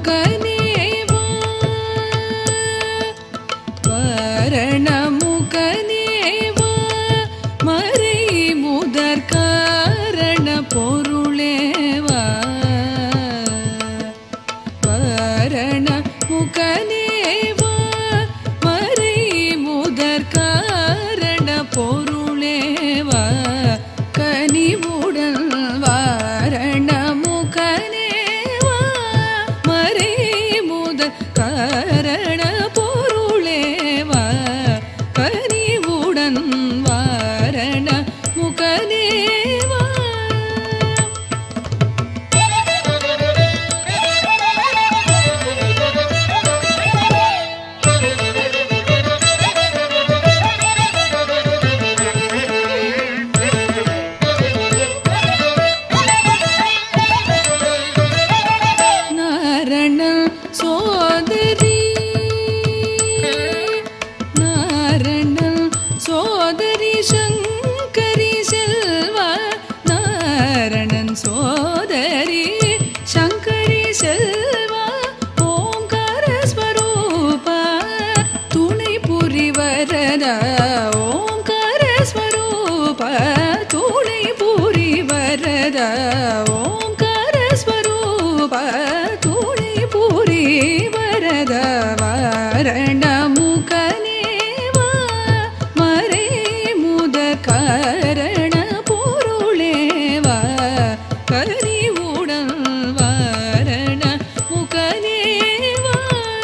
முகனேவா வரண முகனேவா மறை முதற் காரண பொருளேவா வரண முகனேவா மறை முதற் காரண பொருளேவா கனிவுடன் வாரண முகனேவா மறை முதற் காரண பொருளேவா கனிவுடன் வாரண முகனேவா நாரண சோதரி நாரண சோதரி சங்கரி செல்வா நாரணன் சோதரி சங்கரி செல்வா ஓங்கார ஸ்வரூபா துணை புரிவரத ஓங்கார ஸ்வரூபா துணை புரிவரத ஓங்கார ஸ்வரூப துணை புரிவரத வாரண முகனேவா மறை முத காரண பொருளேவா கனிவுடன் வாரண முகனேவா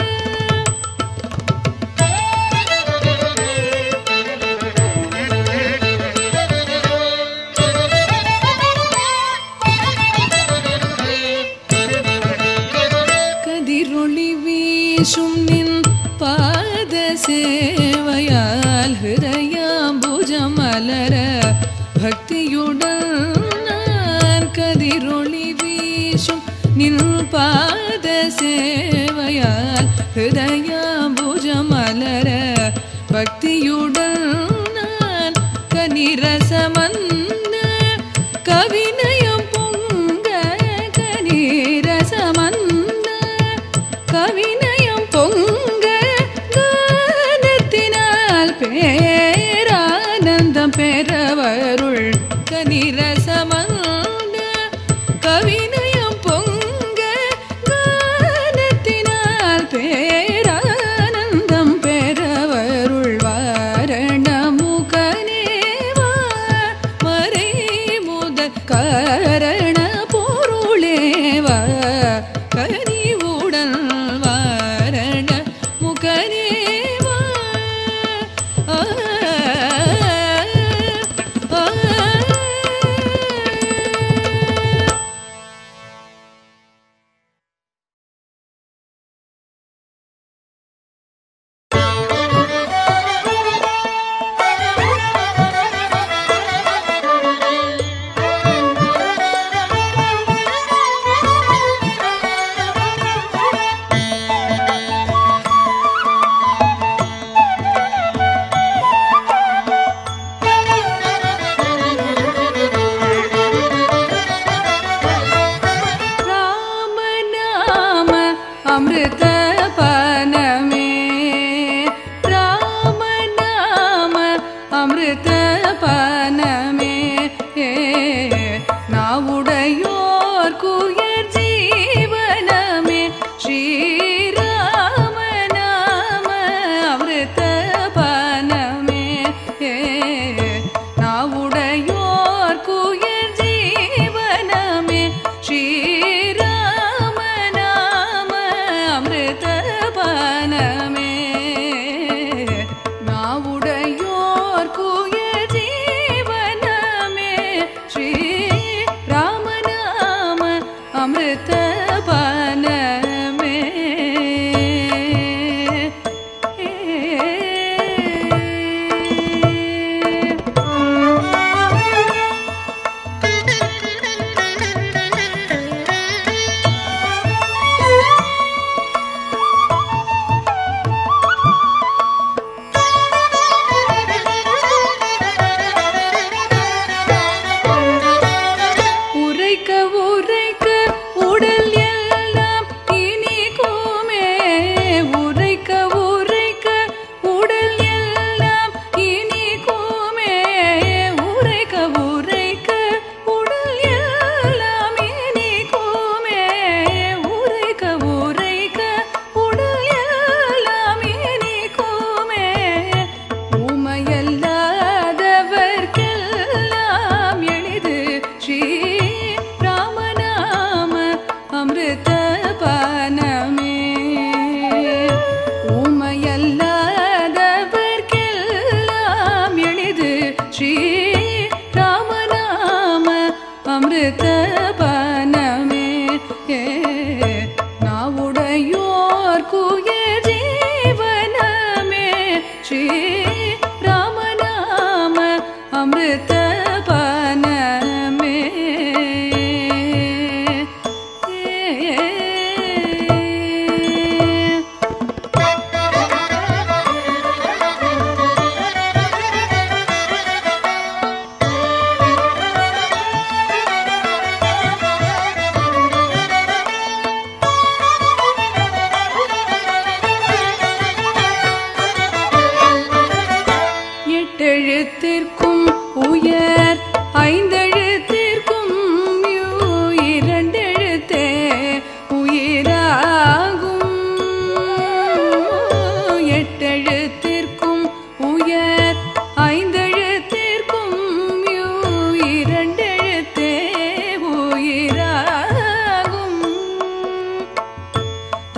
கதிரொளி வீசும் நின் பாத சேவையால் ஹிருதயாம்புஜம் மலர பக்தியுடன் நான் கதிரொளி வீசும் நின் பாத சேவையால் ஹிருதயாம்புஜம் மலர பக்தியுடன் நான் கனிரசமன்ன கவினயம் பொங்க கனிரசமன்ன கவினயம் பொங்க கானத்தினால் பேரானந்தம் பெறவருள் கனிரசமன்ன கவினயம் பொங்க கானத்தினால் பேரானந்தம் பெறவருள் வாரண முகனேவா மறை முத காரண பொருளேவா கனிவுடன் வாரண முகனேவா ஆ, ஆ, ஆ. राम नाम अमृत पानमे राम नाम अमृत पानमे नावुडयोर कुयर जीवनमे श्रीराम नाम अमृत पानमे நாவுடையோர் குயர் ஜீவனமே ஸ்ரீராம நாம அமிர்த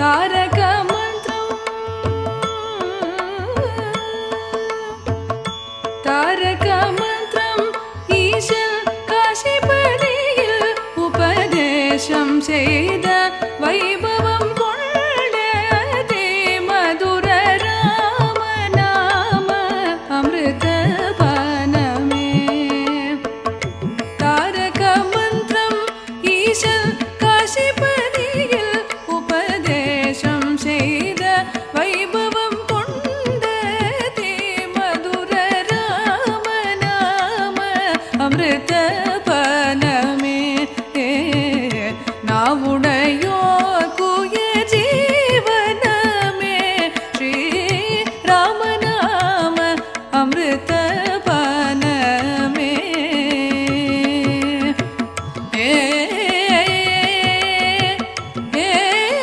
தாரக மந்திரம் தாரக மந்திரம் ஈசன் காசிபதியில் உபதேசம் செய்த வைபவம் கொண்ட அதே மதுர ராம நாம அமிர்த பானமே தாரக மந்திரம் ஈசன் காசிபதியில் உபதேசம் செய்த வைபவம் கொண்ட தே மதுர ராம நாம அமிர்த பனமே நாவுடையோ குய ஜீவனமே ஸ்ரீ ராமநாம அமிர்த பனமே ஏ ஏ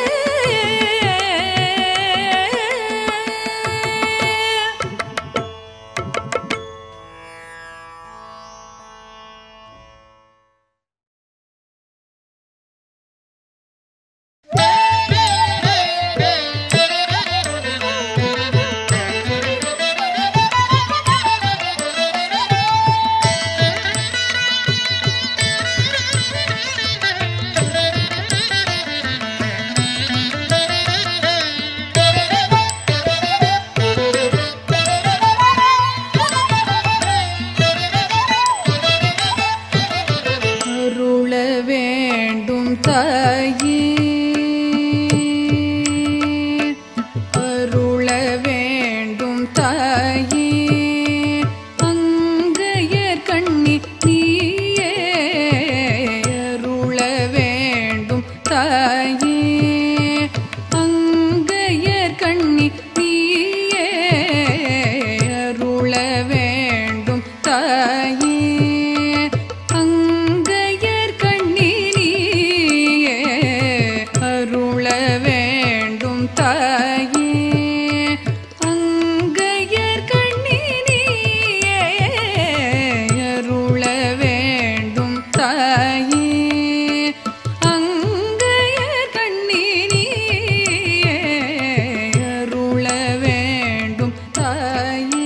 அருள வேண்டும் தாயே அருள வேண்டும் தாயே அங்கையர் கண்ணி நீயே அருள வேண்டும் தாயே அங்கையர் கண்ணி நீயே அருள வேண்டும் தாயே அங்கையர் கண்ணினியே அருள வேண்டும் தாயே அங்கையர் கண்ணினியே அருள வேண்டும் தாயே அங்கையர் கண்ணினியே அருள வேண்டும் தாயே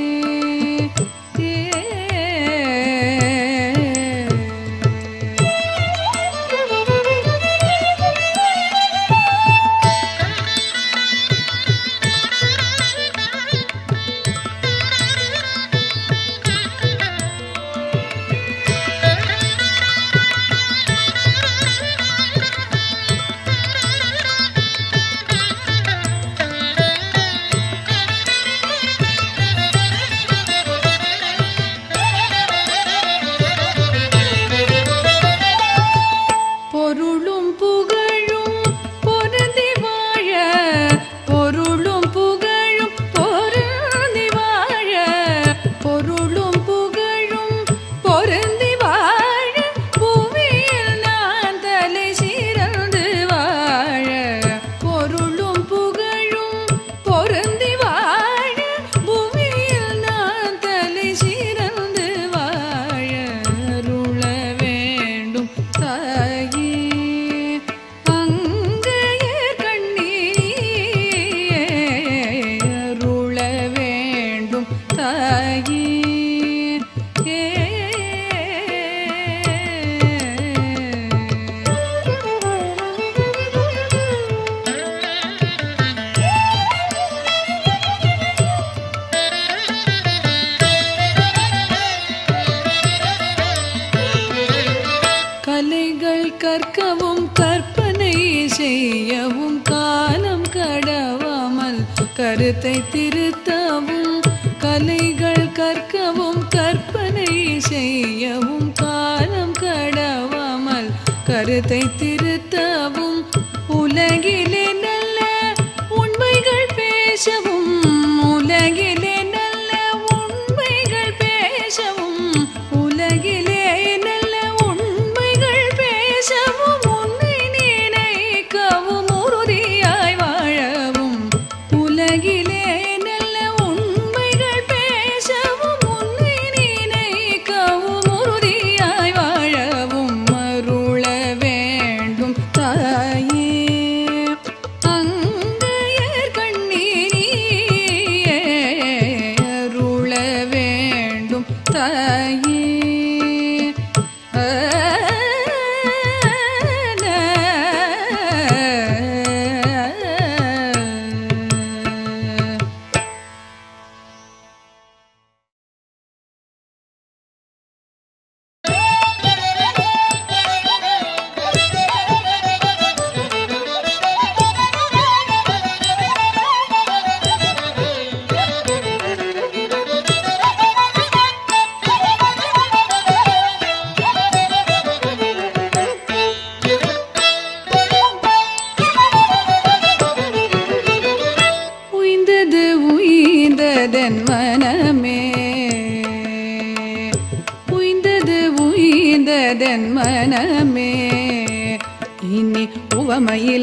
பொருளும் புகழும் பொருந்தி வாழ பொருளும் புகழும் பொருந்தி வாழ பொருளும் புகழும் பொருந்தி வாழ புவியில் நான் தலை சிறந்து வாழ பொருளும் புகழும் பொருந்தி வாழ புவியில் நான் தலை சிறந்து வாழ அருள வேண்டும் தாயே அங்கையர் கண்ணீரியே அருள வேண்டும் தாயே கலைகள் கற்கவும் கற்பனை செய்யவும் காலம் கடவாமல் கருத்தை திருத்தவும் கலைகள் கற்கவும் கற்பனை செய்யவும் காலம் கடவாமல் கருத்தை திருத்தவும் உலகிலே நல்ல உண்மைகள் பேசவும் உலகிலே நல்ல உண்மைகள் பேசவும் உலகிலே நல்ல உண்மைகள் பேசவும் உன்னை நினைக்கவும் உறுதியாய் வாழவும் உலகிலே நல்ல உண்மைகள் பேசவும் உன்னை நினைக்கவும் உறுதியாய் வாழவும் அருள வேண்டும் தாயே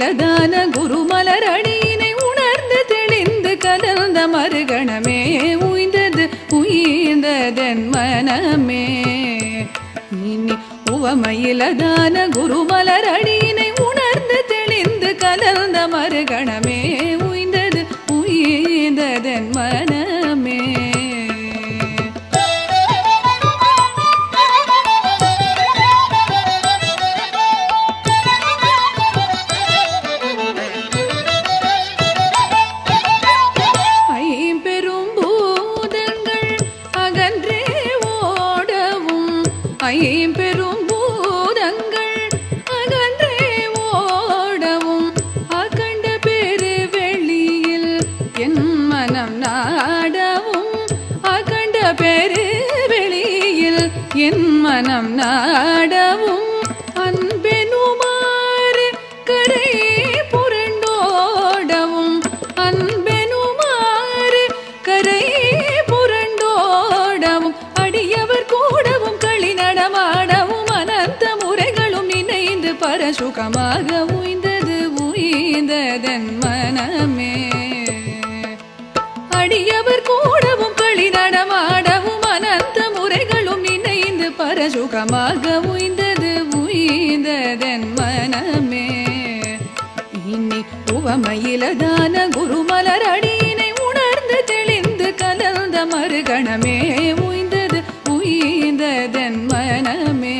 உவமையிலதான குருமலர் அடியினை உணர்ந்து தெளிந்து கலந்த மறுகணமே உய்ந்தது உயிர்ந்ததன் மனமே இனி உவமையிலதான குருமலர் அடியினை உணர்ந்து தெளிந்து கலந்த மறுகணமே உய்ந்தது உயிர்ந்ததன் மனமே ஐம்பெரும் பூதங்கள் அகன்றே ஓடவும் ஐம்பெரும் பூதங்கள் அகன்றே ஓடவும் அகண்ட பெரு வெளியில் என் மனம் நாடவும் அகண்ட பெரு வெளியில் என் மனம் நாடவும் அன்பெனுமாறு கரை புரண்டோடவும் அன்பெனுமாறு கரை புரண்டோடவும் அடியவர் கூடவும் களி நடமாடவும் அனந்த முறைகளும் இணைந்து பரசுகமாக உய்ந்தது உய்ந்ததன் மனமே அடியவர் கூடவும் களி நடமாடவும் அனந்த முறைகளும் இணைந்து பரசுகமாக உய்ந்தது உய்ந்ததன் மனமே இனி உவமையிலதான குருமலர் அடியினை உணர்ந்து தெளிந்து கலந்த மறுகணமே உய்ந்தது உய்ந்ததன் மனமே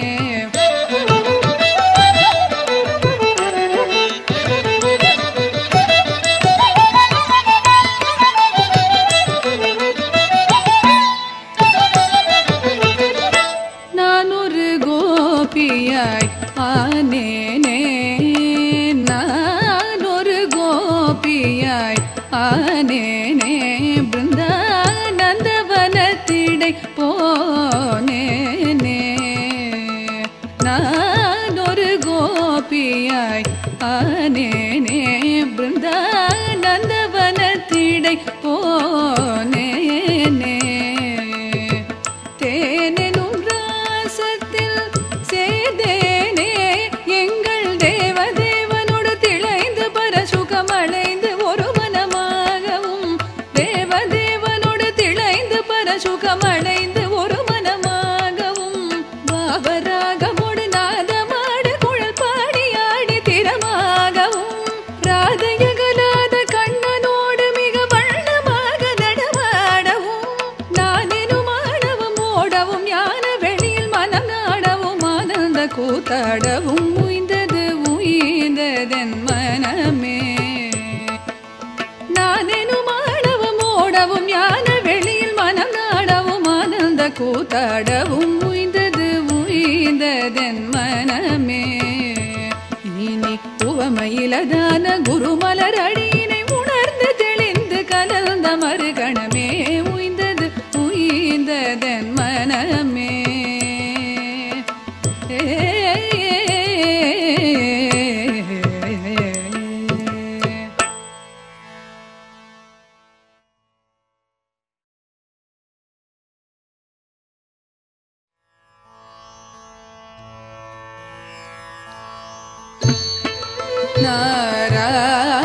நான் ஒரு கோபியாய் ஆனேனே நான் ஒரு கோபியாய் ஆனேனே பிருந்தானந்தவனத்திடை போனேனே நான் ஒரு கோபியாய் ஆனேனே பிருந்தானந்தவனத்திடை போனேனே தேனெனும் ராசத்தில் சேதேனே எங்கள் தேவதேவனோடு திளைந்து பரசுகமடைந்து ஒரு மனமாகவும் தேவதேவனோடு திளைந்து பரசுகமடைந்து ஒரு மனமாகவும் பாவராகமோடு நாதமாடு குழல் பாடி ஆடி திறமாகவும் ராதையகலாத கண்ணனோடு மிக வண்ணமாக நடமாடவும் நானெனும் ஆடவும் ஓடவும் ஞான வெளியில் மனம் நாடவும் ஆனந்த கூத்தாடவும் உய்ந்தது உய்ந்ததன் மனமே நானெனும் ஆடவும் ஓடவும் ஞான வெளியில் மனம் நாடவும் ஆனந்த கூத்தாடவும் உய்ந்தது உய்ந்ததன் மனமே இனி உவமையிலதான குருமலர் அடியினை உணர்ந்து தெளிந்து கலந்த மறுகணமே உய்ந்தது உய்ந்ததன் மனமே ஏ நாராயண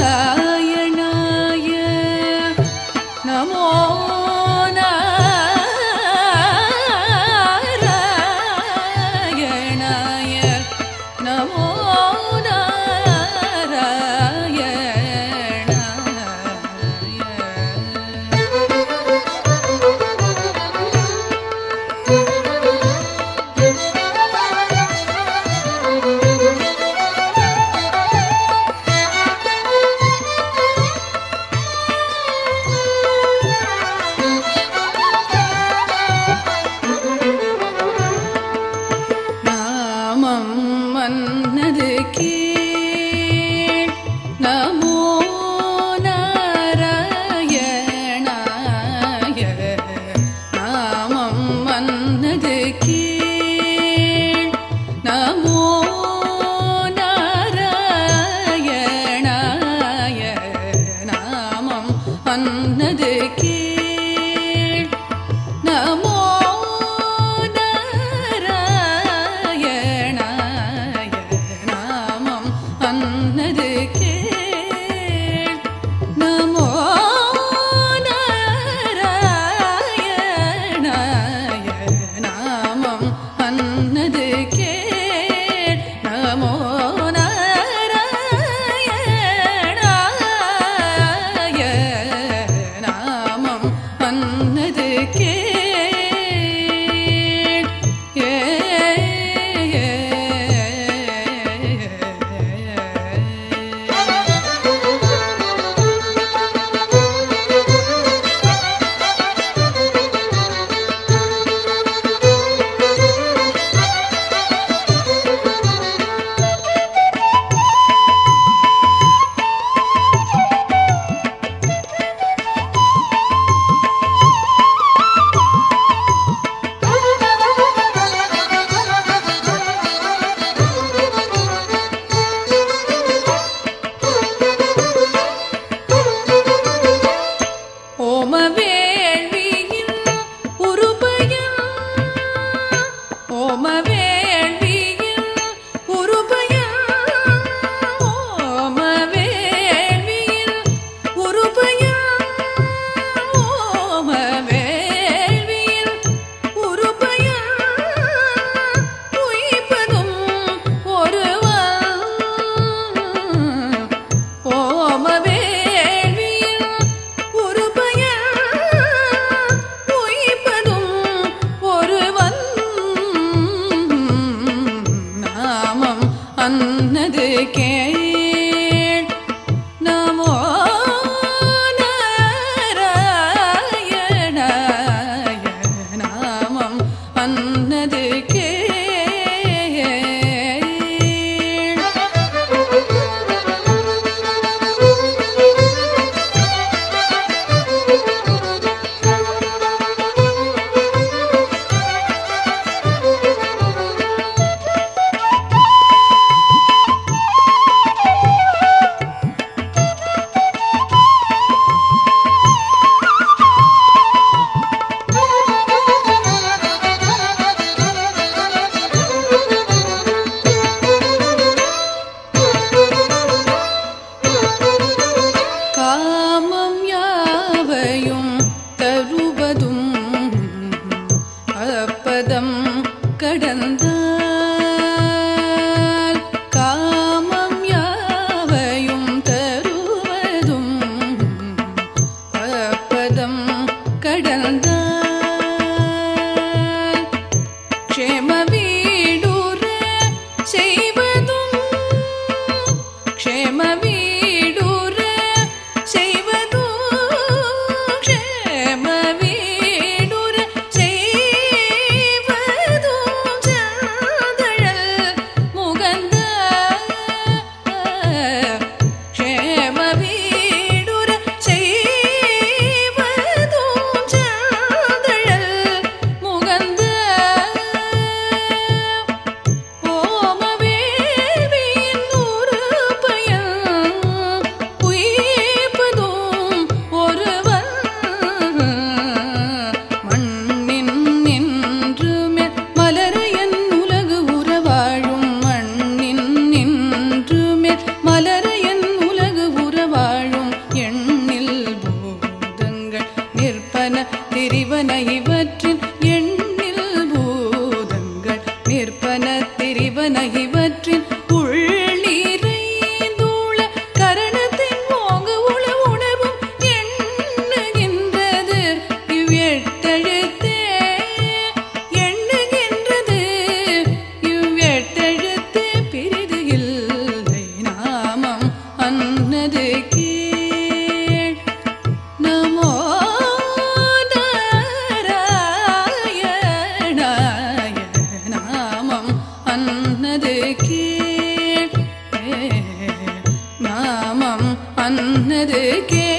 அன்னது கேள்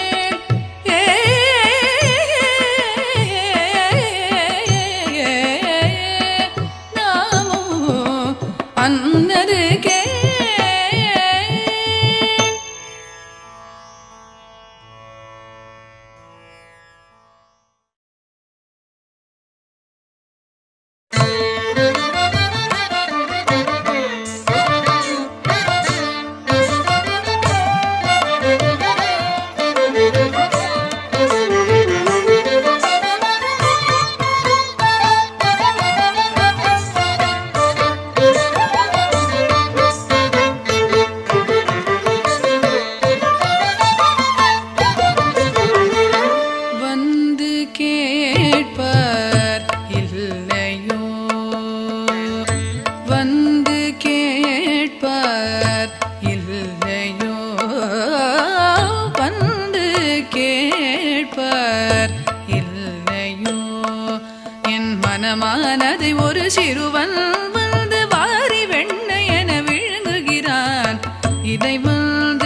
நாமோ அன்னது கேள் வந்து கேட்பார் இல்லையோ வந்து கேட்பார் இல்லையோ வந்து கேட்பார் இல்லையோ என் மனமானதை ஒரு சிறுவன் வந்து வாரி வெண்ணை என விழுங்குகிறான் இதை வந்து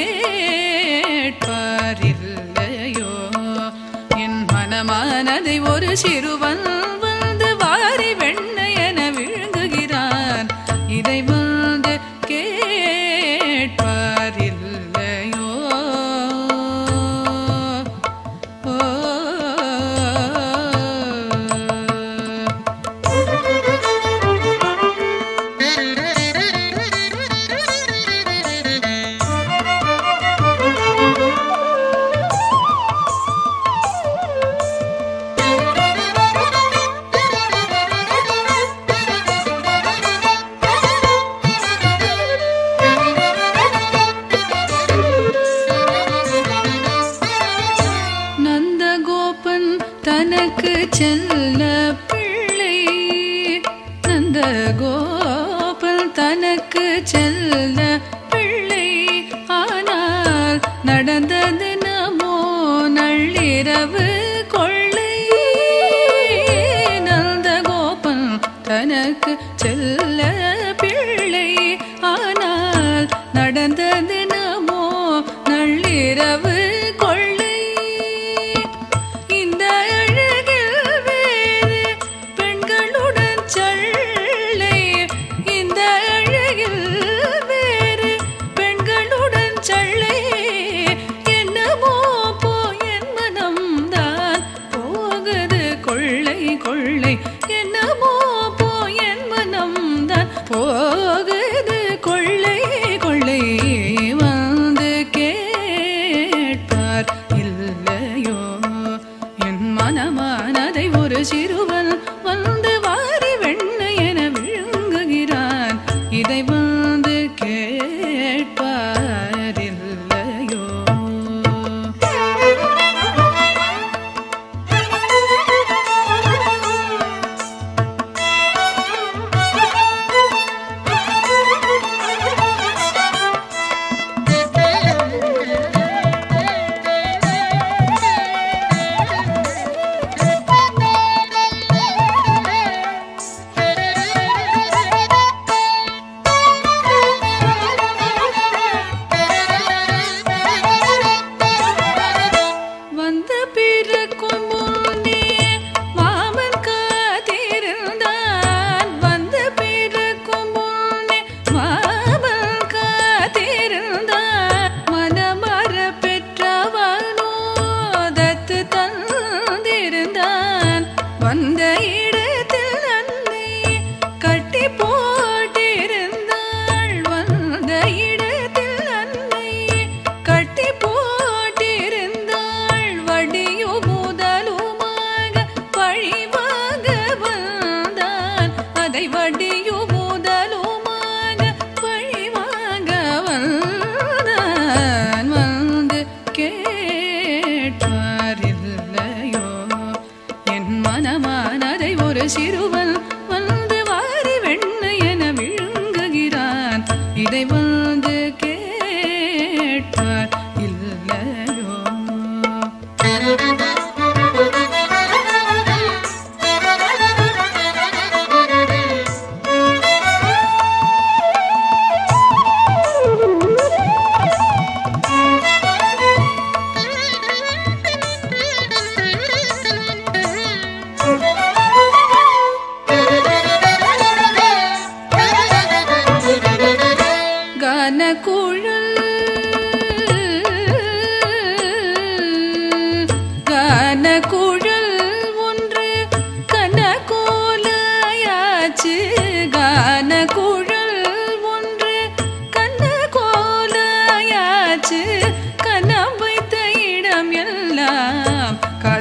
கேட்பார் இல்லையோ என் மனமானதை ஒரு சிறுவன் வந்து வாரி வெண்ணை என விழுங்குகிறான் இதை வந்து கேட்பார் இல்லையோ ஓ நந்தகோபன் தனக்கு செல்ல பிள்ளை நந்தகோபன் தனக்கு செல்ல பிள்ளை ஆனால் நடந்தது நமோ நள்ளிரவு கொள்ளை நந்தகோபன் தனக்கு செல்ல பிள்ளை ஆனால் நடந்தது நமோ நள்ளிரவு கொள்ளை இந்த அழகில் வேறு பெண்களுடன் சள்ளை இந்த அழகில் வேறு பெண்களுடன் சள்ளை என்னமோ போ என் மனம் தான்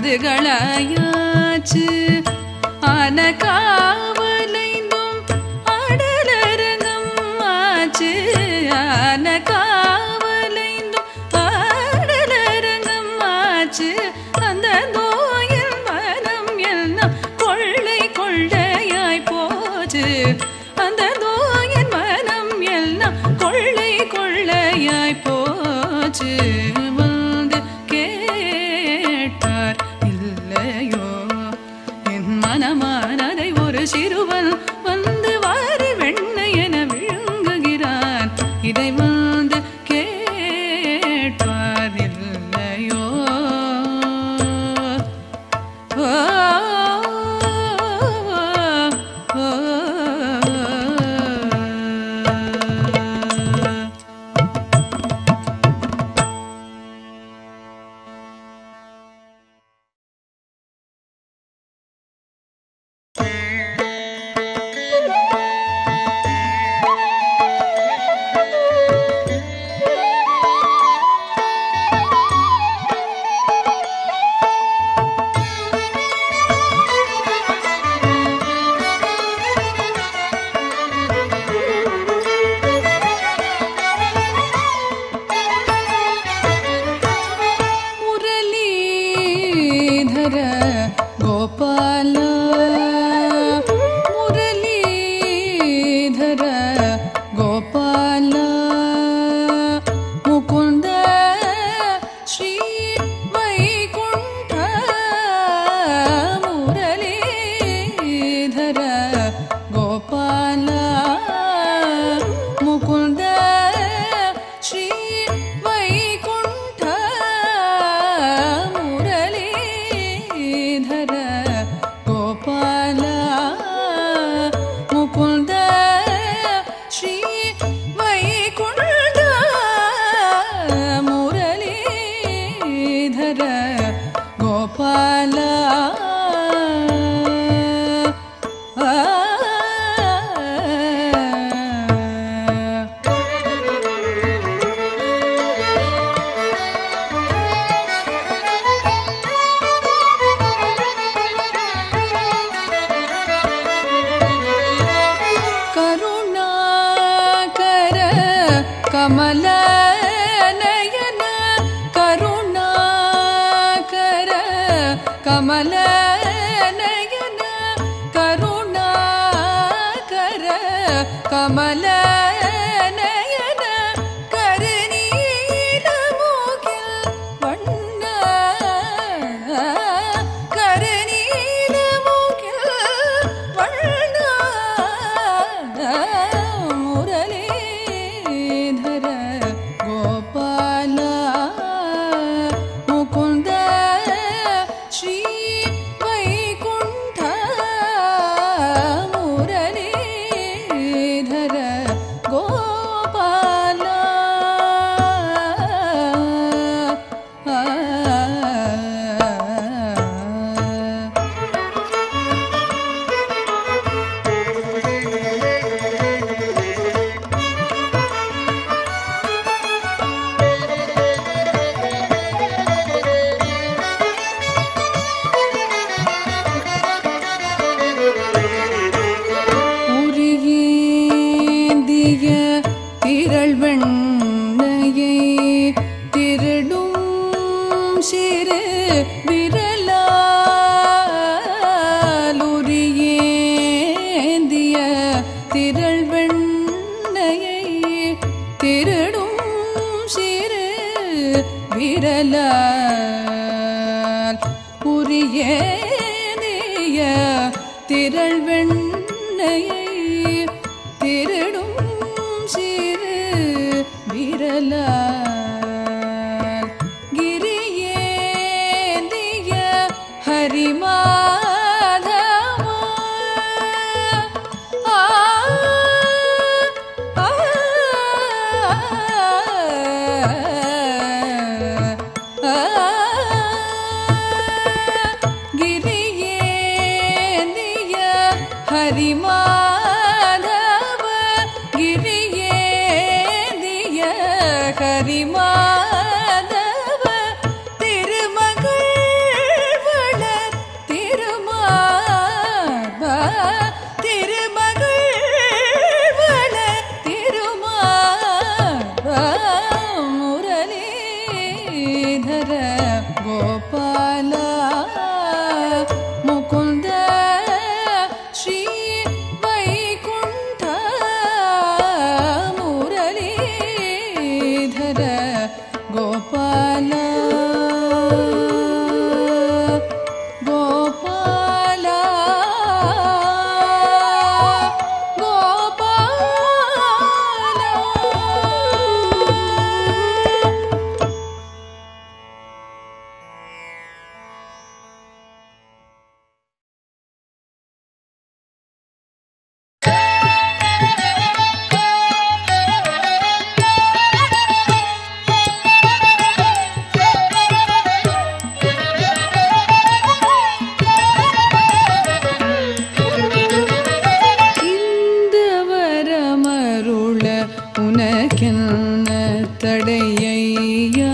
அதுகளாயாச்சு ஆன காவலைந்தும் ஆடலரங்கம் ஆச்சு ஆன காவலைந்தும் ஆடலரங்கம் ஆச்சு அந்த நோயின் மனம் எல்லாம் கொள்ளை கொள்ளையாய் போச்சு அந்த நோயின் மனம் எல்லாம் கொள்ளை கொள்ளையாய் போச்சு வந்து கேட்டார் இல்லையோ என் மனமானதை ஒரு சிறுவன் வந்து வாரி வெண்ணை என விழுங்குகிறான் இதை வந்து கேட்பார் இல்லையோ ஓ, ஓ, ஓ. ಮುರಳೀಧರ ಗೋಪಾಲ ಮುರಳೀಧರ ಗೋಪಾಲ ಮುಕುಂದ ಶ್ರೀ ವೈಕುಂಠ ಮುರಳೀಧರ ಗೋಪಾಲ ಮುಕುಂದ ಶ್ರೀ ವೈಕುಂಠ ಮುರಳೀಧರ ಗೋಪಾಲ ಮುಕುಂದ ಶ್ರೀ ವೈಕುಂಠ ಮುರಳೀಧರ ಗೋಪಾಲ ಆ ಕರುಣಾಕರ ಕಮಲ ನಯನ ಕರುಣಾಕರ ಕಮಲ ನಯನ ಕರುಣಾಕರ ಕಮಲ ನಯನ ಕರನೀಲ ಮೂಗಿಲ್ வண்ண கரநீல மூகில் வண்ண முரளீதர கோபால முகுந்த ஸ்ரீ வைகுண்ட முரளீதர கோபால உரியேந்திய திரள் வெண்ணையை திருடும் சிறு விரலால் உரியேந்திய திரள் வெண்ணையை திருடும் சிறு விரலால் உரியேந்திய திரள் வெண்ணையை திருடும் சிறு விரலால் கிரியேந்திய ஹரிமாதவா ஆ ஆ ಗಿರಿಯೇಂದಿಯ ಹರಿಮಾಧವ ಗಿರಿಯೇಂದಿಯ ಹರಿಮಾಧವ ತಿರುಮಗಳ ಮುರಳೀಧರ ಗೋಪಾಲ ಮುಕುಂದ ಶ್ರೀ ವೈಕುಂಠ ಮುರಳೀಧರ ಗೋಪಾಲ ಗೋಪಾಲ ಗೋಪಾಲ இந்தவர மருள உனக்கென்ன தடையையா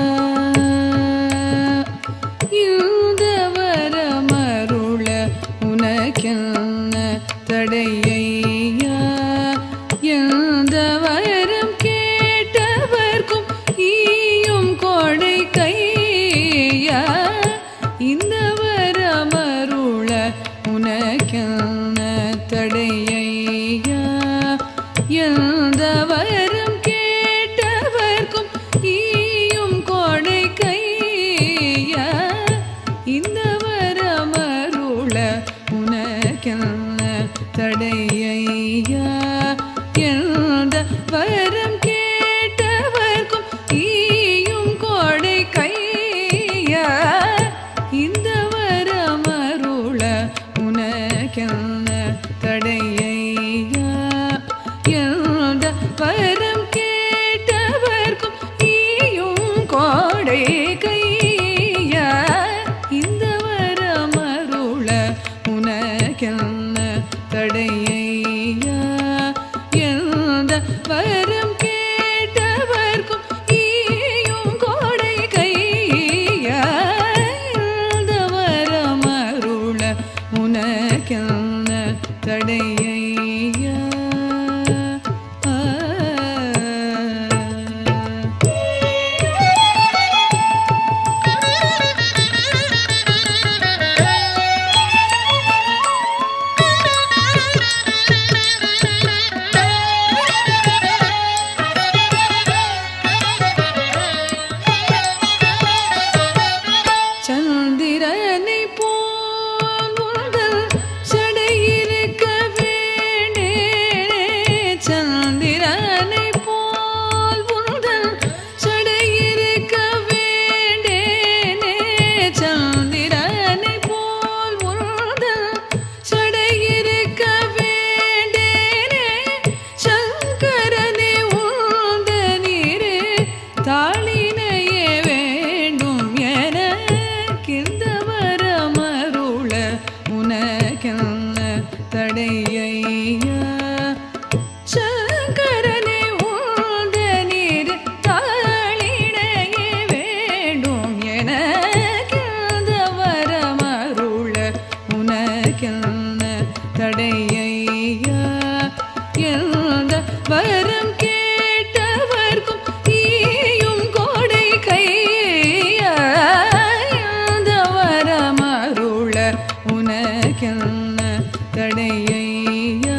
இந்தவர மருள உனக்கென்ன தடையையா எந்த வரம் கேட்டவர்க்கும் ஈயும் கொடை கையா இந்த வரமருள உனக்கென்ன தடையையா எந்த வரம் கேட்டவர்க்கும் ஈயும் கொடை கையா இந்த வரமருள உனக்கென்ன தடையையா எந்த வரம் கேட்டவர்க்கும் ஈயும் கொடை கையா இந்த வரமருள உனக்கென்ன தடையையா எந்த வரம் கேட்டவர்க்கும் ஈயும் கோடை கையா இந்த வரமருள உனக்கென்ன தடையையா எந்த வரம் கேட்டவர்க்கும் ஈயும் கோடை கையா இந்த வரமருள உனக்கென்ன தடையையா ஆ. சந்திரனை போல் முதல் சடையிருக்க வேண்டே சந்திரனை போல் முதல் சடையிருக்க வேண்டேனே சந்திரனை போல் முதல் சடையிருக்க வேண்டேனே சங்கரனே உந்த நீரே தாளினையே வேண்டும் எனக்கிந்த வரமருள உனக்கென்ன தடையையா சங்கரனே உந்த நீர் தாளினையே வேண்டும் எனக்கிந்த வரமருள உனக்கென்ன தடையையா எந்த வரம் கேட்டவர்க்கும் ஈயும் கொடை கையா எந்த வரமருள உனக்கென்ன தடையையா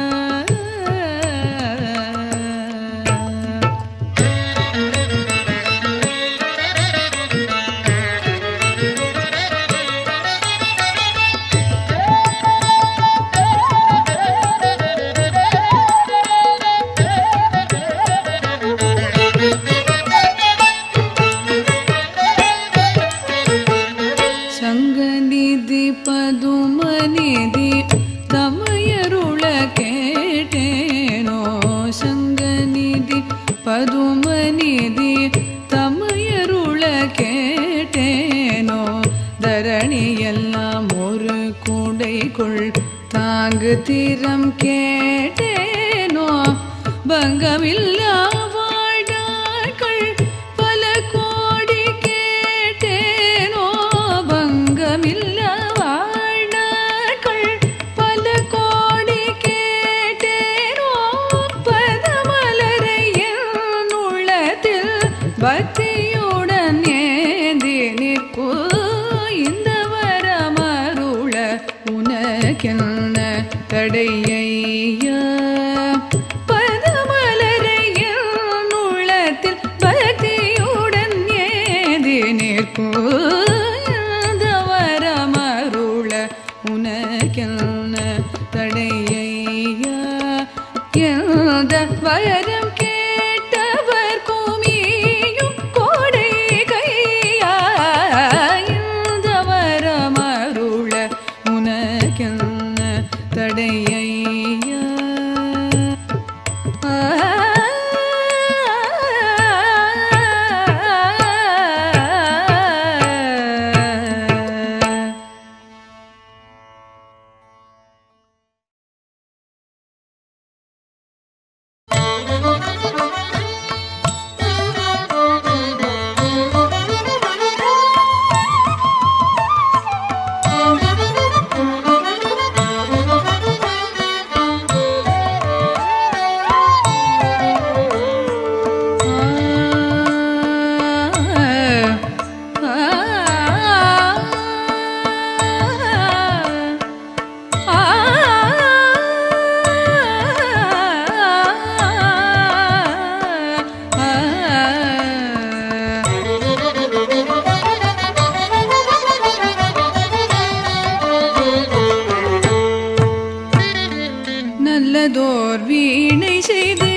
சங்கநிதி பதுமநிதி தமையருள கேட்டேனோ சங்கநிதி பதுமநிதி தமையருள கேட்டேனோ தரணி எல்லாம் ஒரு கூடைக்குள் தாங்கு தீரம் கேட்டேனோ பங்கமில்லா வாழ்நாட்கள் பல கோடி கேட்டேனோ பங்கமில்லா வாழ்நாட்கள் பல கோடி கேட்டேனோ பதமலரை என் உள்ளத்தில் பக்தியுடன் தடையையா பதமலரையில் உள்ளத்தில் பக்தியுடன் ஏதி நிற்கும் வரமருள உனக்கென்ன தடையையா எந்த வரம் கேட்டவர் குமியும் கோடை கையா இந்த வரமருள உனக்கென்ன தடையையா நல்லதோர் வீணை செய்து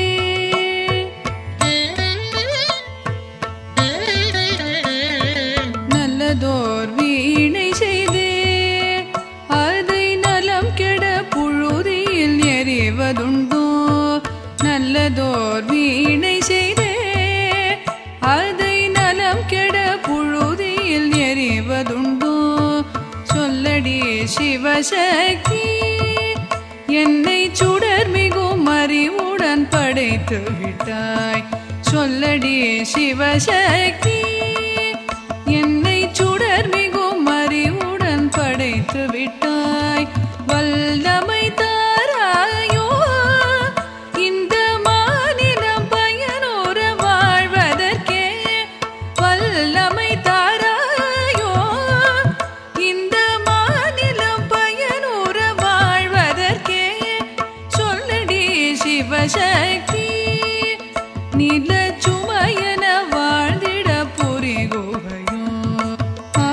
நல்லதோர் வீணை செய்து அதை நலம் கெட புழுதியில் எறிவதுண்டோ நல்லதோர் வீணை செய்து அதை நலம் கெட புழுதியில் எறிவதுண்டோ சொல்லடி சிவசக்தி என்னை சுடர் மிகும் அறிவுடன் படைத்து விட்டாய் சொல்லடி சிவசக்தி என்னை சுடர் மிகும் அறிவுடன் படைத்து விட்டாய் வல்லமை தாராயோ இந்த மாநிலம் பயனோர வாழ்வதற்கே வல்லமை தாராயோ இந்த மாநிலம் பயனோர வாழ்வதற்கே சொல்லடி சிவசக்தி நில சுமையன வாழ்ந்திட புரிகுவையோ ஆ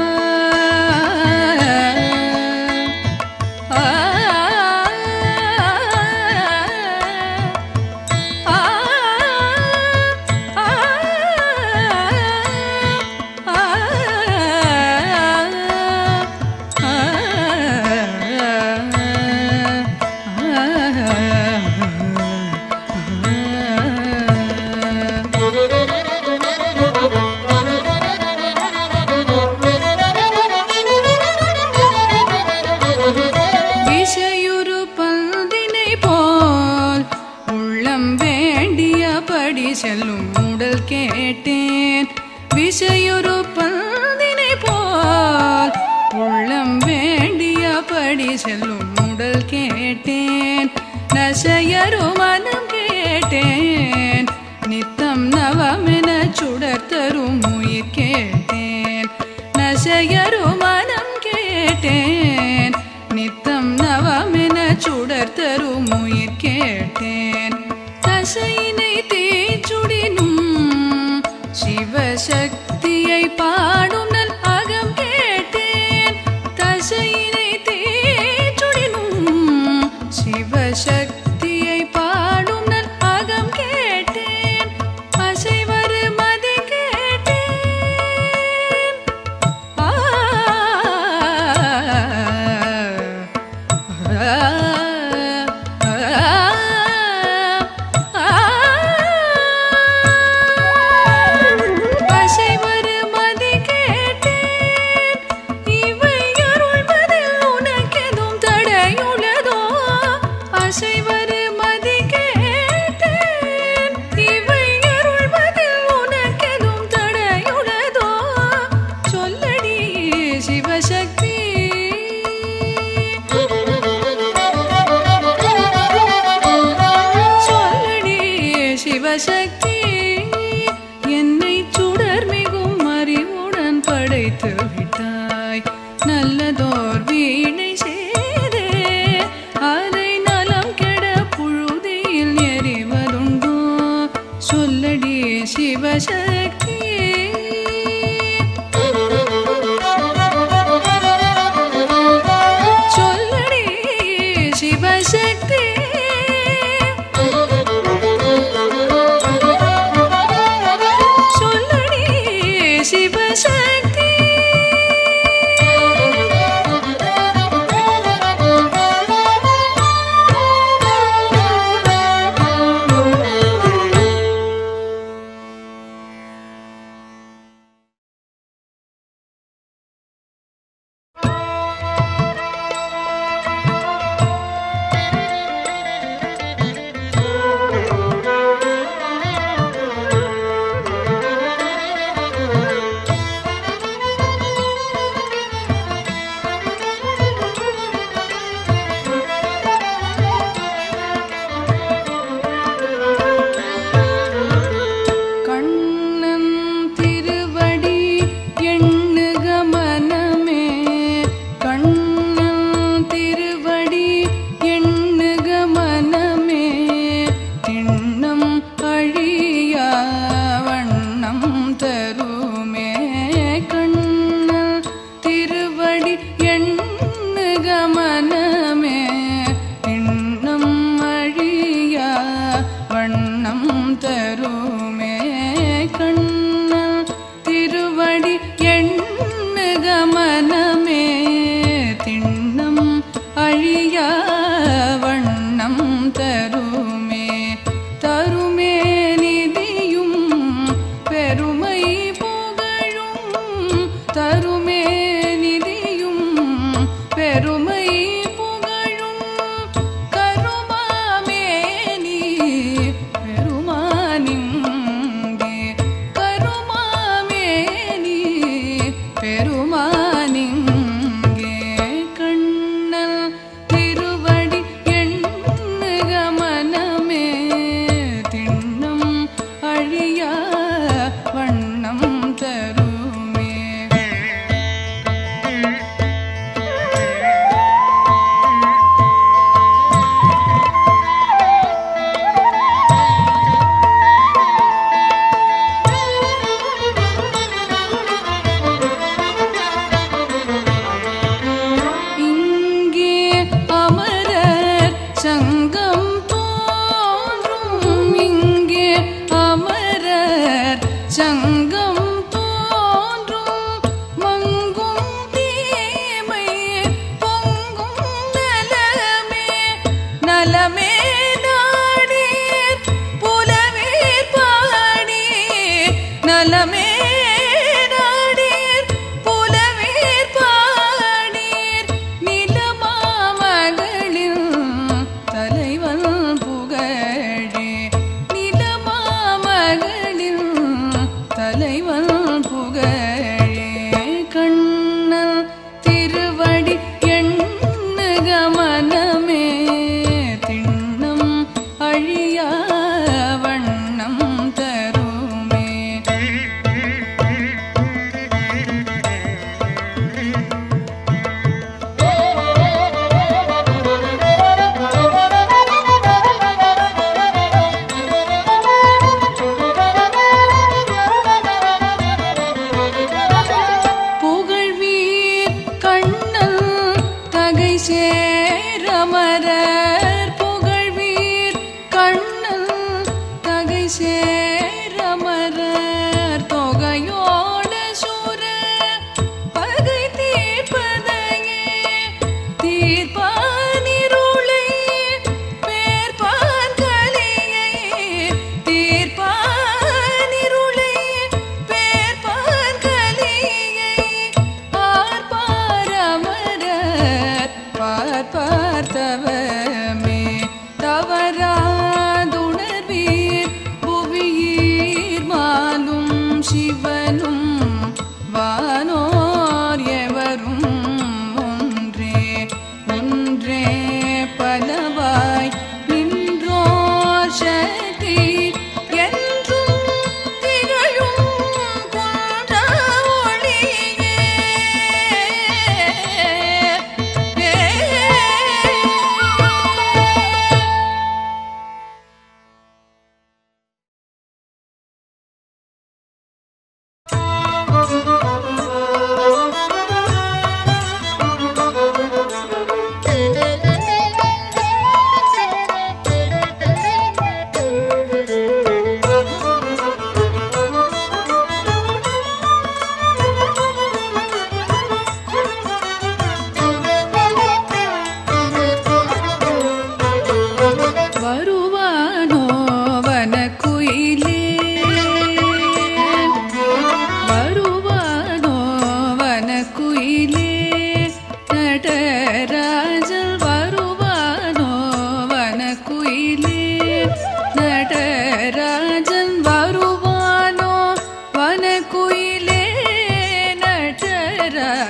ஆ விஷயுறு பந்தினை போல் உள்ளம் வேண்டியபடி செல்லும் உடல் கேட்டேன் விஷயுறு பந்தினை போல் உள்ளம் வேண்டியபடி செல்லும் உடல் கேட்டேன் நசையரு மனம் கேட்டேன் நித்தம் நவமென சுடர் தரும் உயிர் கேட்டேன் நசையரு மனம் கேட்டேன் நித்தம் நவமென சுடர் தரும் உயிர் கேட்டேன் தசையினை தேச்சுடினும் சிவசக்தியை பாடும் நல் அகம் கேட்டேன் தசையினை தேச்சுடினும் சிவசக்தியை பாடும் நல் அகம் கேட்டேன் அசைவரு மதி கேட்டேன் ஆ பசைவரு மதி கேட்டேன் சிவசக்தி கண்ணன் திருவடி எண்ணுக மனமே கண்ணன் திருவடி எண்ணுக மனமே திண்ணம் அழியா வண்ணம் தருமே கண்ணன் திருவடி எண்ணுக மனமே திண்ணம் அழியா வண்ணம் தருமே கண்ணன் திருவடி எண்ணுக மனமே திண்ணம் அழியா வண்ணம் தருமே தருமே நிதியும் பெருமை புகழும் தருமே நிதியும் பெருமை புகழும் கருமாமேனி பெருமானிங்கே கருமாமேனி பெருமானிங்கே கண்ணல் திருவடி எண்ணுக மனமே திண்ணம் அழியா வண்ணம் தருமே இங்கே அமரர் சங்கம் தோன்றும் இங்கே அமரர் சங்கம் தோன்றும் மங்கும் தீமை பொங்கும் நலமே நலமே நாடீர் புலவீர் பாடீர் நலமே நாடீர் புலவீர் பாடீர் நிலமாமகளின் தலைவன் புகழே நிலமாமகளின் தலைவன் புகழே கண்ணன் திருவடி எண்ணுக மனமே திண்ணம் அழியா வண்ணம் தருமே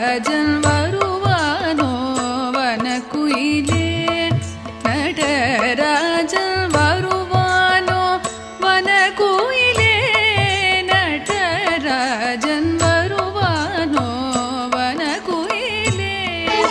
நடராஜன் வருவானோ வனக்குயிலே நடராஜன் வருவானோ வனக்குயிலே நடராஜன் வருவானோ வனக்குயிலே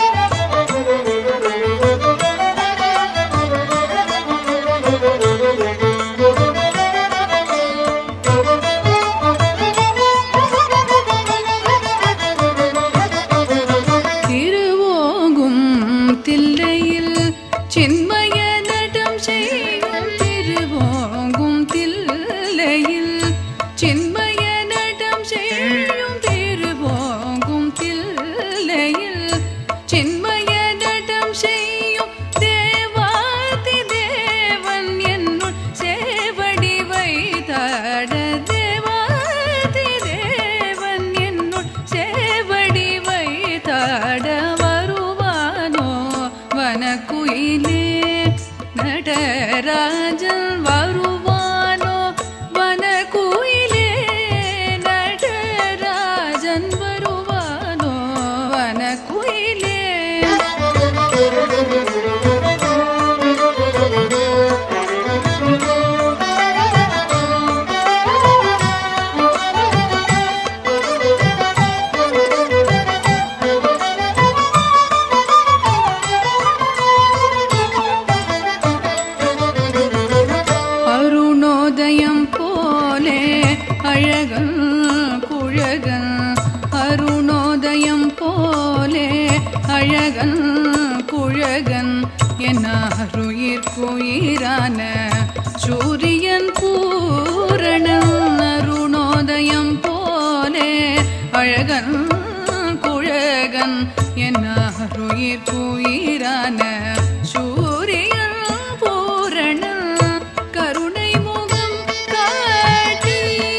திருவோங்கும் தில்லையில் சின்மய நடம் செய்யும் திருவோங்கும் தில்லையில் சின்மய நடம் செய்யும் திருவோங்கும் தில்லையில் சின்மய நடம் செய்யும் தேவாதி தேவன் என்னுள் சேவடி வைத்தாட தேவாதி தேவன் என்னுள் சேவடி வைத்தாட வருவானோ வனக்குயிலே நடராஜன் வருவானோ வனக்குயிலே நடராஜன் வருவானோ வனக்குயிலே அருணோதயம் போலே அழகன் குழகன் அருணோதயம் போலே அழகன் குழகன் என்னாருயிர்க்குயிரான சூரியன் பூரணன் அருணோதயம் போலே அழகன் குழகன் என்னாருயிர்க்குயிரான சூரியன் பூரணன் கருணை முகம் காட்டி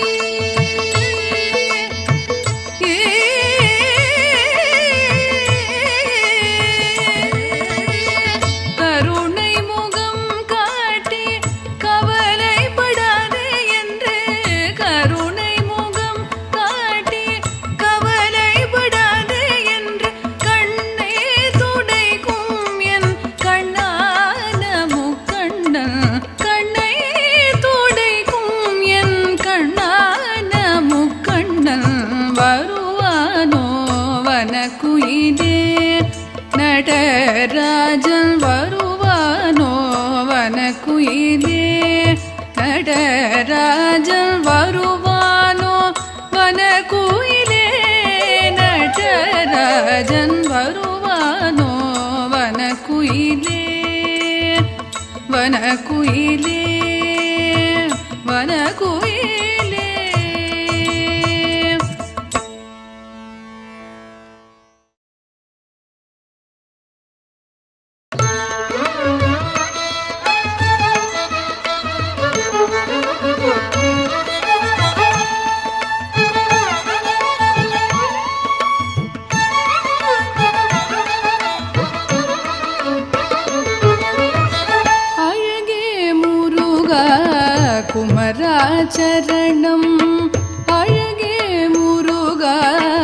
கருணை முகம் காட்டி கவலைப்படாதே என்று கருணை முகம் காட்டி கவலைப்படாதே என்று கண்ணே துடைக்கும் என் கண்ணான முக்கண்ணன் கண்ணை துடைக்கும் என் கண்ணான முக்கண்ணன் வருவானோ வனக்குயிலே நடராஜன் வருவானோ வனக்குயிலே நடராஜன் வருவானோ வனக்குயிலே நடராஜன் வருவானோ வனக்குயிலே வனக்குயிலே வனக்குயிலே அழகே முருகா குமராச்சரணம் அழகே முருகா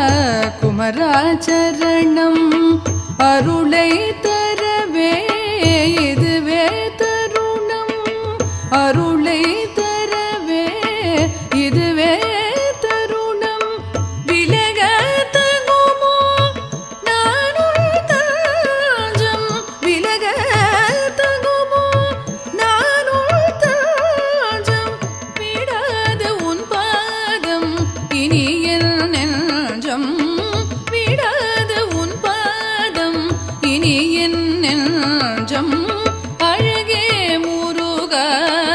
குமராச்சரணம் அருளை தரவே இதுவே தருணம் அருளை தரவே இதுவே தருணம் விலக தகுமோ நானும் தாஞ்சம் விலக தகுமோ நானும் தாஞ்சம் விடாத உன் பாதம் இனி என் நெஞ்சம் விடாத உன் பாதம் இனி என் நெஞ்சம் அழகே முருகா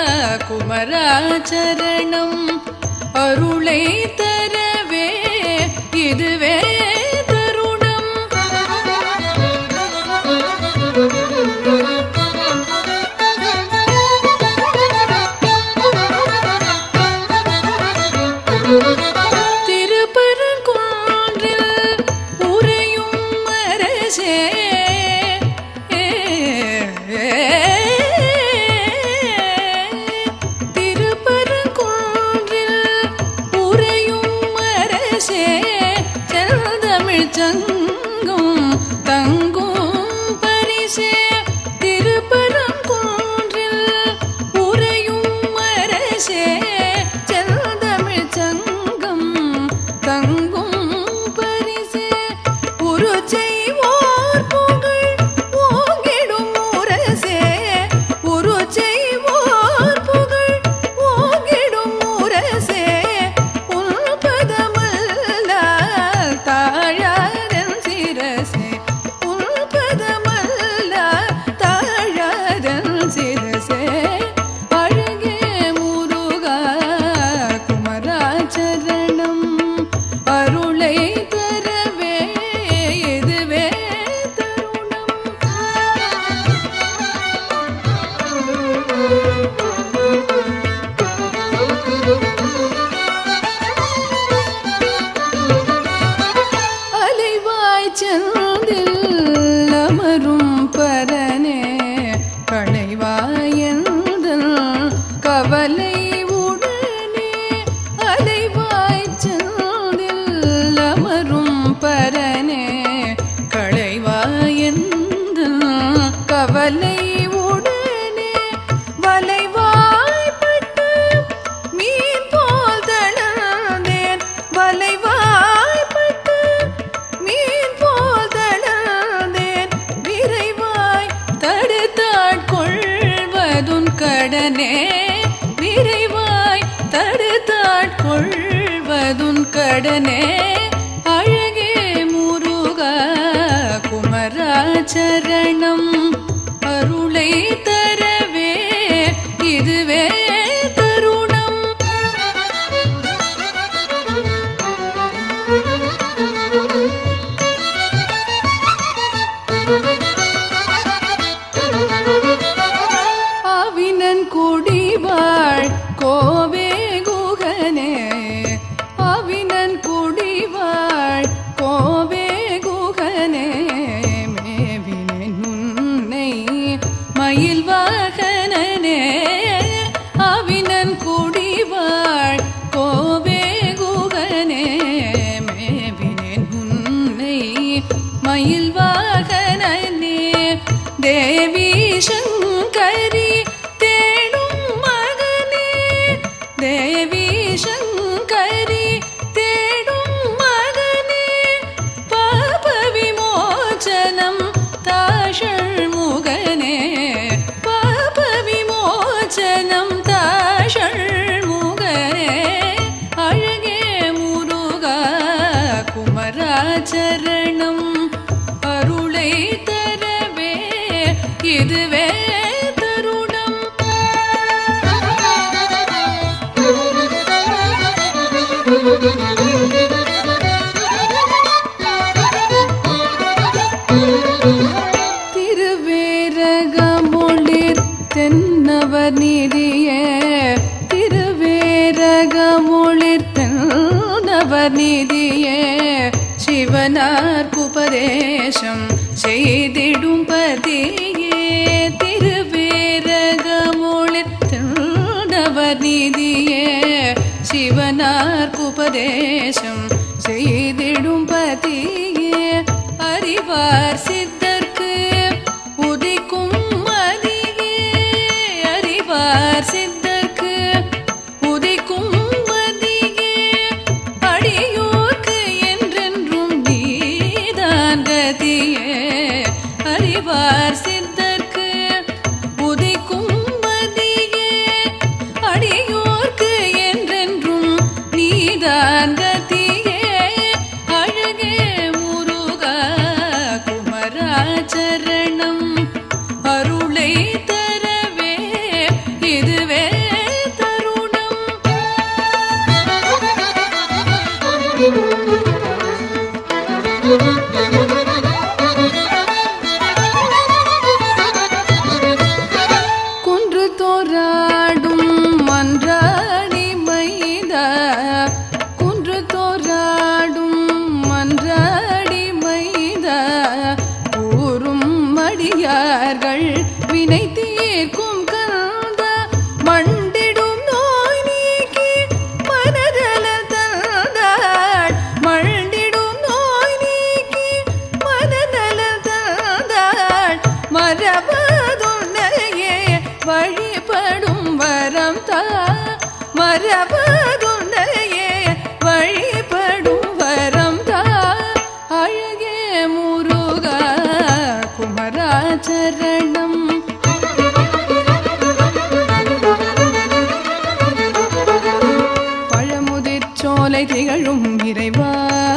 குமராச்சரணம் அருளை தரவே இதுவே தருணம் திருப்பரங்குன்றில் உறையும் அரசே திருப்பரங்குன்றில் உறையும் அரசே செந்தமிழ் சங்க மகனே அழகே முருகா குமராச்சரணம் அருளை தரவே இதுவே தருணம் அவினன் குடிவாள் கோவே குகனே அவினன் குடிவாள் கோவே குகனே மேவினேன் உன்னை மயில் வாகனனே அவினன் குடிவாள் கோவே குகனே மேவினேன் உன்னை மயில் வாகனனே தேவி சங்கரி தேடும் மகனே தேவி சங்கரி தேடும் மகனே பாப விமோச்சனம் தாஷள் முகனே பாப விமோச்சனம் தாஷள் முகனே அழகே முருகா குமராச்சரணம் அருளை தரவே இதுவே தருணம் திருவேரகமொழிர் தென்னவர் நீதியே திருவேரகமொழிர் தென்னவர் நீதியே சிவனார்க்குபதேசம் செய்திடும் பதியே திருவேரகமொழிர் தென்னவர் நீதியே சிவனார்க்குபதேசம் செய்திடும் பதியே அறிவார் சித்தர்க்கு உதிக்கும் மதியே அறிவார் சித்தர்க்கு உதிக்கும் மதியே அடியோர்க்கு என்றென்றும் நீதான் கதியே அறிவார் சித்தர்க்கு உதிக்கும் மதியே அடியோர்க்கு என்றென்றும் நீதான் கதியே அழகே முருகா குமராச்சரணம் அருளை தரவே இதுவே தருணம் குன்று தோராடும் மன்றாடி மைதா குன்று தோராடும் மன்றாடி மைதா கூறும் மடியார்கள் வினை தீர்க்கும் கந்த மண்டிடும் நோய் நீக்கி மனதல தந்தாள் மண்டிடும் நோய் நீக்கி மனதல தந்தாள் மரபதுன்னையே வழிபடும் வரம் தா மரபதுன்னையே வழிபடும் வரம் தா அழகே முருகா குமராச்சரணம் பழமுதிர் சோலை திகழும் இறைவா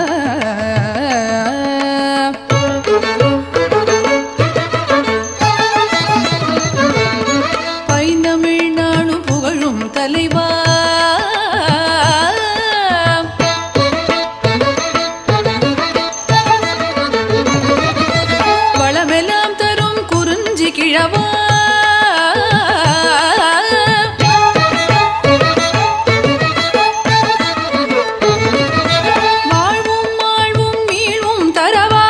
பைந்தமிழ் நாடு புகழும் தலைவா வளமெல்லாம் தரும் குறிஞ்சி கிழவா வாழ்வும் வாழ்வும் மீழ்வும் தரவா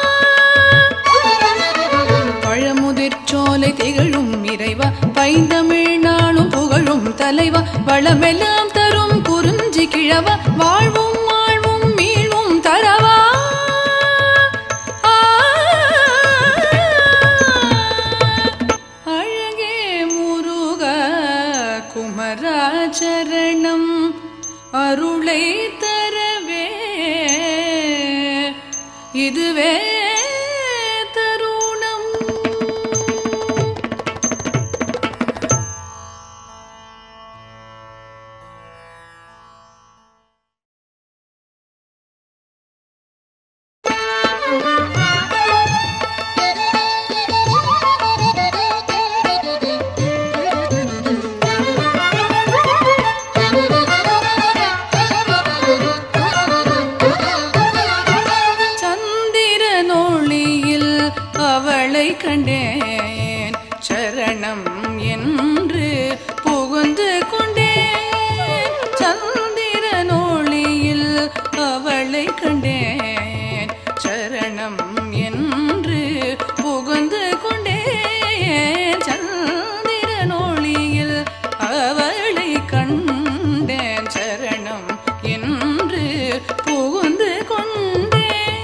பழமுதிர் சோலை திகழும் இறைவா பைந்தமிழ் நாளும் புகழும் தலைவா வளமெல்லாம் தரும் குறிஞ்சி கிழவா வாழ்வும் வாழ்வும் மீழ்வும் தரவா ஆ, அழகே முருகா குமராச்சரணம் அருளை தரவே இதுவே கண்டேன் சரணம் என்று புகுந்து கொண்டேன் சந்திரனொளியில் அவளை கண்டேன் சரணம் என்று புகுந்து கொண்டேன்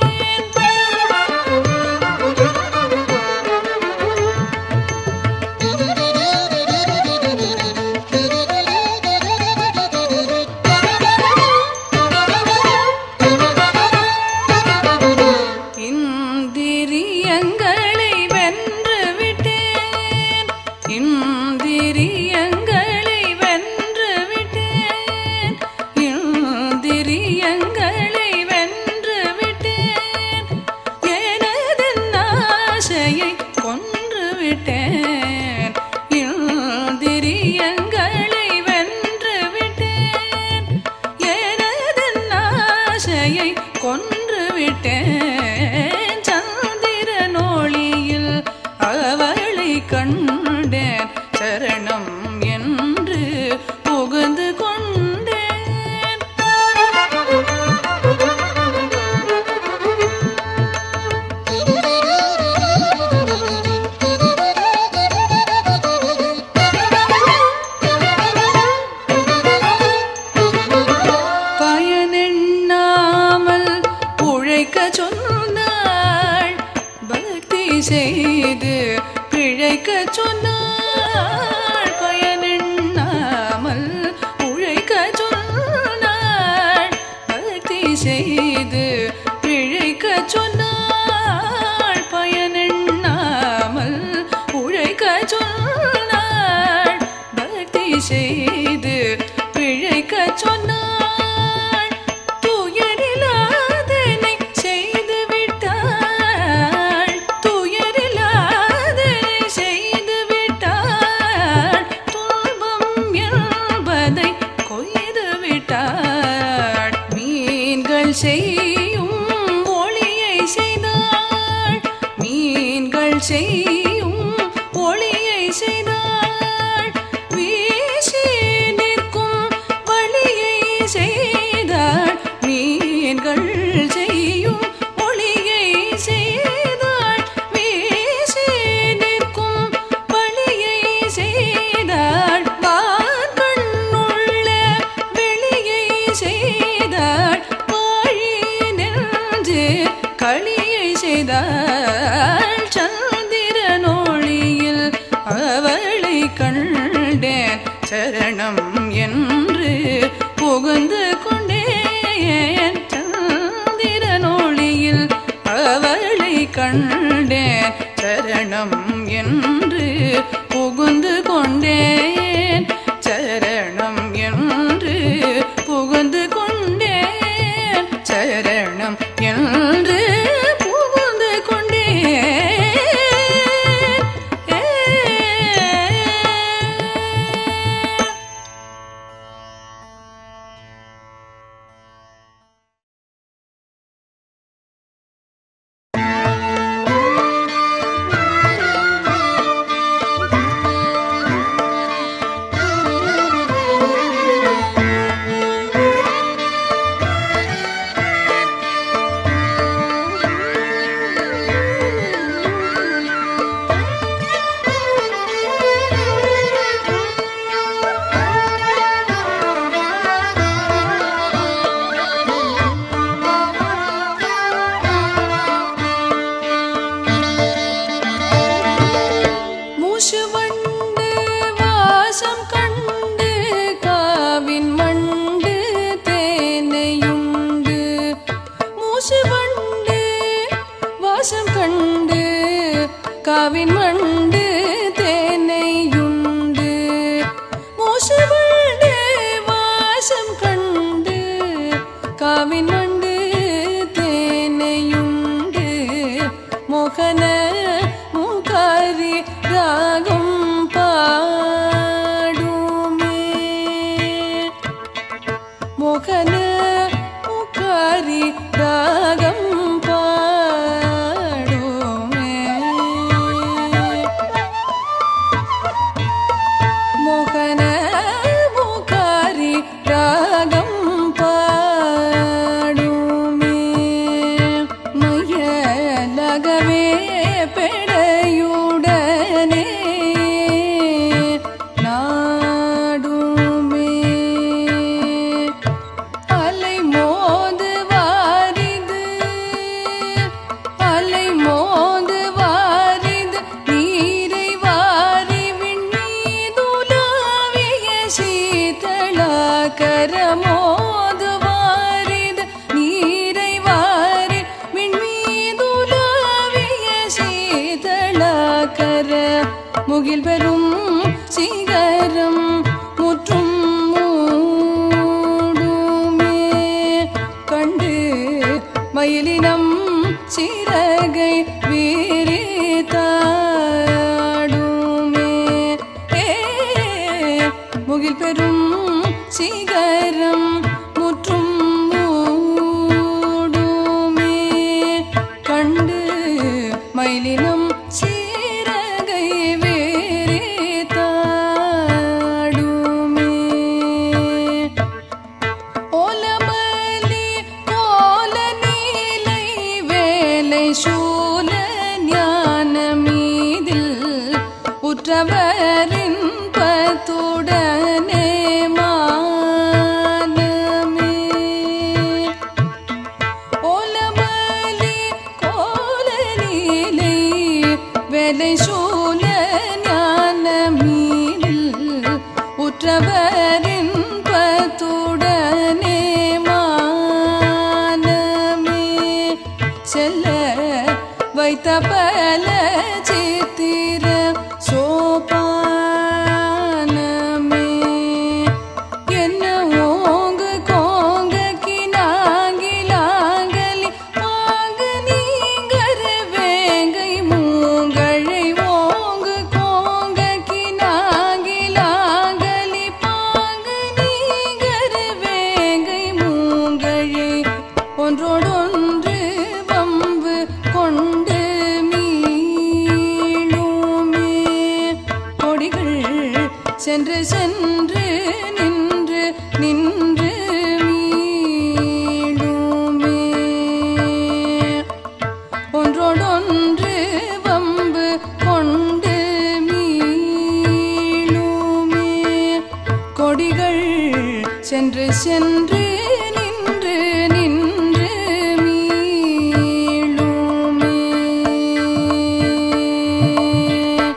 இந்திரியங்களை வென்று விட்டேன் இந்திரியங்களை வென்று விட்டேன் இந்திரியங்களை வென்று விட்டேன் எனது ஆசையை கொன்று விட்டேன் இந்திரியங்களை வென்று விட்டேன் எனது ஆசையை கொன்று விட்டேன் சந்திரனொளியில் அவளை கண்டேன் சரணம் என்று புகுந்து கொண்டேன் பயனெண்ணாமல் உழைக்க சொன்னாள் பக்தி செய்து பிழைக்க சொன்னாள் பயனெண்ணாமல் உழைக்க சொன்னாள் பக்தி செய்து பிழைக்க சொன்னாள் பயனெண்ணாமல் உழைக்க சொன்னாள் பக்தி செய்து பிழைக்க சொன்னாள் துயரில்லாதனை செய்து விட்டாள் துயரில்லாதனை செய்து விட்டாள் துன்பம் என்பதை கொய்து விட்டாள் மீன்கள் செய்யும் ஒளியை செய்தாள் மீன்கள் செய்யும் ஒளியை செய்தாள் வீசி நிற்கும் வழியை செய்தாள் மீன்கள் செய்யும் ஒளியை செய்தாள் வீசி நிற்கும் வழியை செய்தாள் வான்கண்ணுள்ள வெளியை செய்தாள் வாழி நெஞ்சு களியை செய்தாள் சந்திரனொளியில் அவளை கண்டேன் சரணம் என்று புகுந்து கொண்டேன் சந்திரனொளியில் அவளை கண்டேன் சரணம் என்று புகுந்து கொண்டேன் சரணம் என்று புகுந்து கொண்டேன் சரணம் என்று புகுந்து கொண்டேன் மூசு வண்டு வாசம் கண்டு காவின் வண்டு தேனையுண்டு மூசு வண்டு வாசம் கண்டு காவின் வண்டு தேனையுண்டு மூசு வண்டு வாசம் கண்டு காவின் வண்டு தேனையுண்டு மோகன முகாரி ராகம் பாடுமே மோகன முகாரி ராகம் பாடுமே மோகன முகாரி ராகம் பாடுமே முகில் பெரும் சிகரம் முற்றும் மூடுமே கண்டு மயிலினம் சிறகை வீரித்தாடுமே ஏ முகில் பெரும் சிகரம் முற்றும் மூடுமே கண்டு மயிலினம் சீரகை வேறித்தாடுமே ஓலமலி கோல நீலை வேலை சூல ஞான மீதில் உற்றவரின் பத்துடனே மானமே ஓலமலி கோல நீலை வேலை சூல ஞான மீதில் உற்றவரின் பத்துடனே மானமே செல்ல வைத்த பல சித்திர சோபானமே என்ன ஓங்கு கோங்க கினாங்கிலாங்கலி பாங்க நீங்கர வேங்கை மூங்கழை ஓங்கு கோங்க கினாங்கிலாங்கலி பாங்க நீங்கர வேங்கை மூங்கழை ஒன்றோடொன்று வம்பு கொண்டு மீளுமே கொடிகள் சென்று சென்று நின்று நின்று மீளுமே ஒன்றோடொன்று வம்பு கொண்டு மீளுமே கொடிகள் சென்று சென்று நின்று நின்று மீளுமே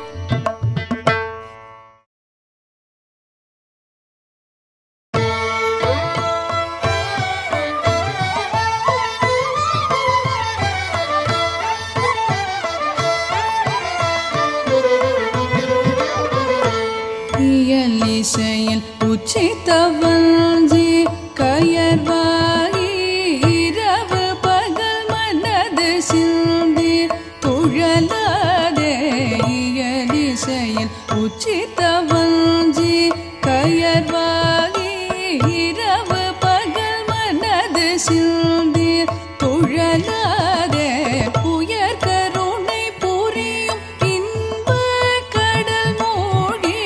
இயலிசையில் உச்சித்தவஞ்சி கயர்வாகி இரவு பகல் மனது சிந்தி துழலாதே இயலிசையில் உச்சித்தவஞ்சி கயர்வாகி இரவு பகல் மனது சிந்தி துழலாதே புயற் கருணை புரியும் இன்ப கடல் மூழ்கி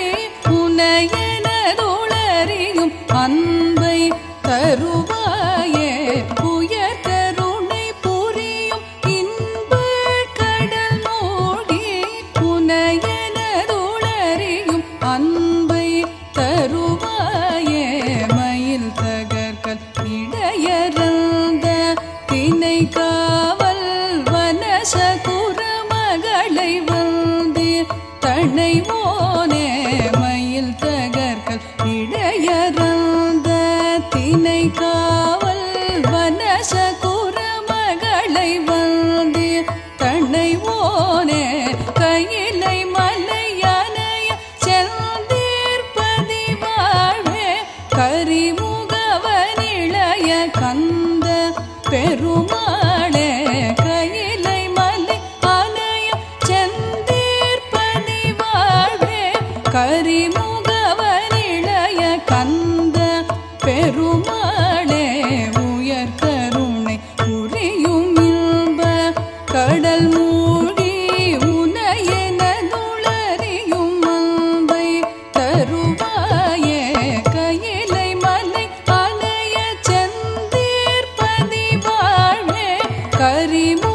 உனையனருளறியும் அன்பை தருவாயே புயற் கருணை புரியும் இன்ப கடல் மூழ்கி உனையனருளறியும் அன்பை தருவாயே மயில் தகர்கள் இடையறந்த தினை காவல் வனசகுர மகளை வந்தீர் தனைவோனே மயில் தகர்கள் இடையறந்த தினை காவல் வனசகுர மகளை வந்தீர் தனைவோனே கையிலை மலையானைய செந்தீர்பதி வாழ்வே கரிமுகவனிளைய கந்த பெருமாளே கையிலை மலை அணைய செந்தீர்பதி வாழ்வே கரிமுகவனிளைய கந்த பெருமாளே உயர் கருணை புரியும் இன்ப கடல் மூழ்கி உனையனதுளறியும் அன்பை தருவாயே கையிலை மலை அலைய செந்தீர்பதி வாழ்வே கரிமு